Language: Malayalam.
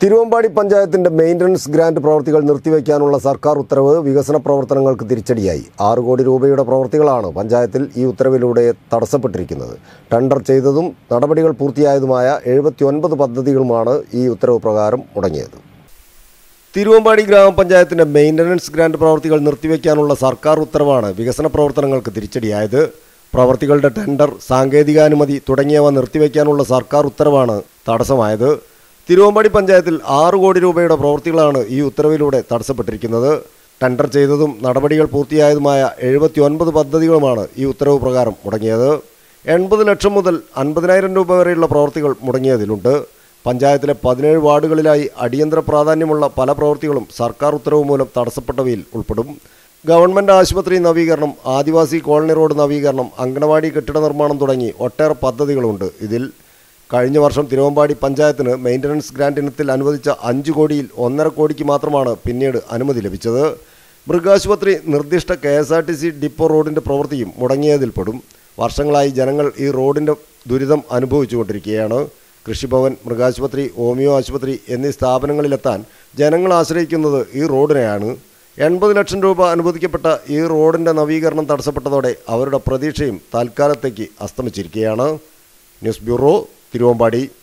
തിരുവമ്പാടി പഞ്ചായത്തിന്റെ മെയിൻ്റനൻസ് ഗ്രാന്റ് പ്രവൃത്തികൾ നിർത്തിവെക്കാനുള്ള സർക്കാർ ഉത്തരവ് വികസന പ്രവർത്തനങ്ങൾക്ക് തിരിച്ചടിയായി ആറ് കോടി രൂപയുടെ പ്രവൃത്തികളാണ് പഞ്ചായത്തിൽ ഈ ഉത്തരവിലൂടെ തടസ്സപ്പെട്ടിരിക്കുന്നത് ടെൻഡർ ചെയ്തതും നടപടികൾ പൂർത്തിയായതുമായ എഴുപത്തി ഒൻപത് പദ്ധതികളുമാണ് ഈ ഉത്തരവ് പ്രകാരം മുടങ്ങിയത് തിരുവമ്പാടി ഗ്രാമപഞ്ചായത്തിന്റെ മെയിൻ്റനൻസ് ഗ്രാന്റ് പ്രവൃത്തികൾ നിർത്തിവെക്കാനുള്ള സർക്കാർ ഉത്തരവാണ് വികസന പ്രവർത്തനങ്ങൾക്ക് തിരിച്ചടിയായത് പ്രവൃത്തികളുടെ ടെൻഡർ സാങ്കേതികാനുമതി തുടങ്ങിയവ നിർത്തിവെക്കാനുള്ള സർക്കാർ ഉത്തരവാണ് തടസ്സമായത് തിരുവമ്പാടി പഞ്ചായത്തിൽ ആറ് കോടി രൂപയുടെ പ്രവൃത്തികളാണ് ഈ ഉത്തരവിലൂടെ തടസ്സപ്പെട്ടിരിക്കുന്നത് ടെൻഡർ ചെയ്തതും നടപടികൾ പൂർത്തിയായതുമായ എഴുപത്തി ഒൻപത് പദ്ധതികളുമാണ് ഈ ഉത്തരവ് പ്രകാരം മുടങ്ങിയത് എൺപത് ലക്ഷം മുതൽ അൻപതിനായിരം രൂപ വരെയുള്ള പ്രവൃത്തികൾ മുടങ്ങിയതിലുണ്ട് പഞ്ചായത്തിലെ പതിനേഴ് വാർഡുകളിലായി അടിയന്തര പ്രാധാന്യമുള്ള പല പ്രവൃത്തികളും സർക്കാർ ഉത്തരവ് മൂലം തടസ്സപ്പെട്ടവയിൽ ഉൾപ്പെടും ഗവൺമെന്റ് ആശുപത്രി നവീകരണം ആദിവാസി കോളനി റോഡ് നവീകരണം അങ്കണവാടി കെട്ടിട നിർമ്മാണം തുടങ്ങി ഒട്ടേറെ പദ്ധതികളുണ്ട് ഇതിൽ കഴിഞ്ഞ വർഷം തിരുവമ്പാടി പഞ്ചായത്തിന് മെയിൻ്റനൻസ് ഗ്രാന്റ് ഇനത്തിൽ അനുവദിച്ച അഞ്ച് കോടിയിൽ ഒന്നര കോടിക്ക് മാത്രമാണ് പിന്നീട് അനുമതി ലഭിച്ചത് മൃഗാശുപത്രി നിർദ്ദിഷ്ട K S R T C depot റോഡിൻ്റെ പ്രവൃത്തിയും മുടങ്ങിയതിൽപ്പെടും വർഷങ്ങളായി ജനങ്ങൾ ഈ റോഡിൻ്റെ ദുരിതം അനുഭവിച്ചുകൊണ്ടിരിക്കുകയാണ് കൃഷിഭവൻ മൃഗാശുപത്രി ഹോമിയോ ആശുപത്രി എന്നീ സ്ഥാപനങ്ങളിലെത്താൻ ജനങ്ങൾ ആശ്രയിക്കുന്നത് ഈ റോഡിനെയാണ് എൺപത് ലക്ഷം രൂപ അനുവദിക്കപ്പെട്ട ഈ റോഡിൻ്റെ നവീകരണം തടസ്സപ്പെട്ടതോടെ അവരുടെ പ്രതീക്ഷയും തൽക്കാലത്തേക്ക് അസ്തമിച്ചിരിക്കുകയാണ് ന്യൂസ് ബ്യൂറോ തിരുവമ്പാടി